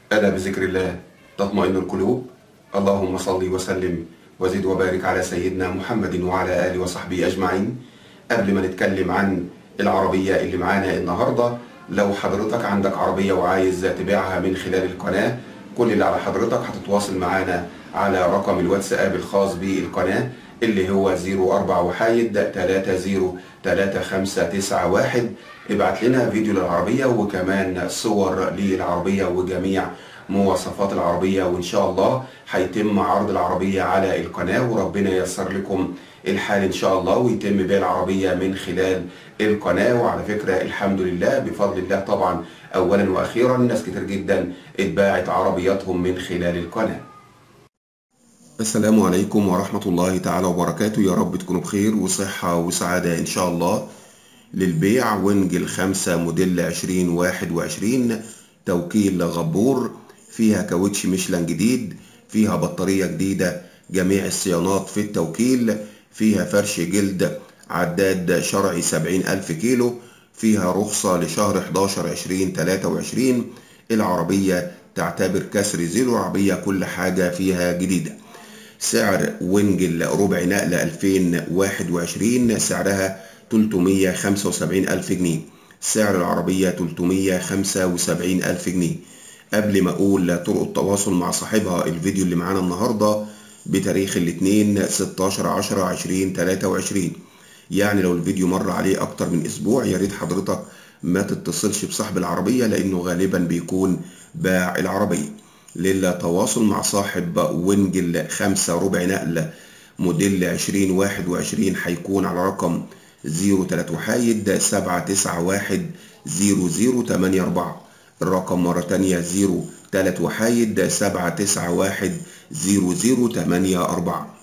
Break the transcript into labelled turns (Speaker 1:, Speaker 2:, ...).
Speaker 1: ألا بذكر الله تطمئن القلوب اللهم صل وسلم وزد وبارك على سيدنا محمد وعلى آله وصحبه أجمعين قبل ما نتكلم عن العربية اللي معانا النهاردة لو حضرتك عندك عربية وعايز تبيعها من خلال القناة كل اللي على حضرتك هتتواصل معانا على رقم الواتساب الخاص بالقناة اللي هو 04 وحايد 303591 ابعت لنا فيديو للعربية وكمان صور للعربية وجميع مواصفات العربية وإن شاء الله هيتم عرض العربية على القناة وربنا ييسر لكم الحال إن شاء الله ويتم بيع العربية من خلال القناة وعلى فكرة الحمد لله بفضل الله طبعا أولا وأخيرا ناس كتير جدا اتباعت عربياتهم من خلال القناة السلام عليكم ورحمة الله تعالى وبركاته يا رب تكونوا بخير وصحة وسعادة إن شاء الله للبيع وينجل خمسة موديل عشرين واحد وعشرين توكيل غبور فيها كاوتش ميشلان جديد فيها بطارية جديدة جميع الصيانات في التوكيل فيها فرش جلد عداد شرعي سبعين ألف كيلو فيها رخصة لشهر 11 20 23 العربية تعتبر كسر زيرو العربية كل حاجة فيها جديدة سعر وينجل ربع نقلة 2021 سعرها 375 ألف جنيه سعر العربية 375 ألف جنيه قبل ما أقول طرق التواصل مع صاحبها الفيديو اللي معانا النهاردة بتاريخ الاثنين 16 10 20 23 يعني لو الفيديو مر عليه أكتر من أسبوع يا ريت حضرتك ما تتصلش بصاحب العربية لأنه غالبا بيكون باع العربية للتواصل مع صاحب وينجل خمسة ربع نقل موديل عشرين واحد وعشرين هيكون على رقم زيرو تلاتة وحايد سبعة تسعة واحد زيرو زيرو تمانية أربعة الرقم مرة تانية زيرو تلاتة وحايد سبعة تسعة واحد زيرو زيرو تمانية أربعة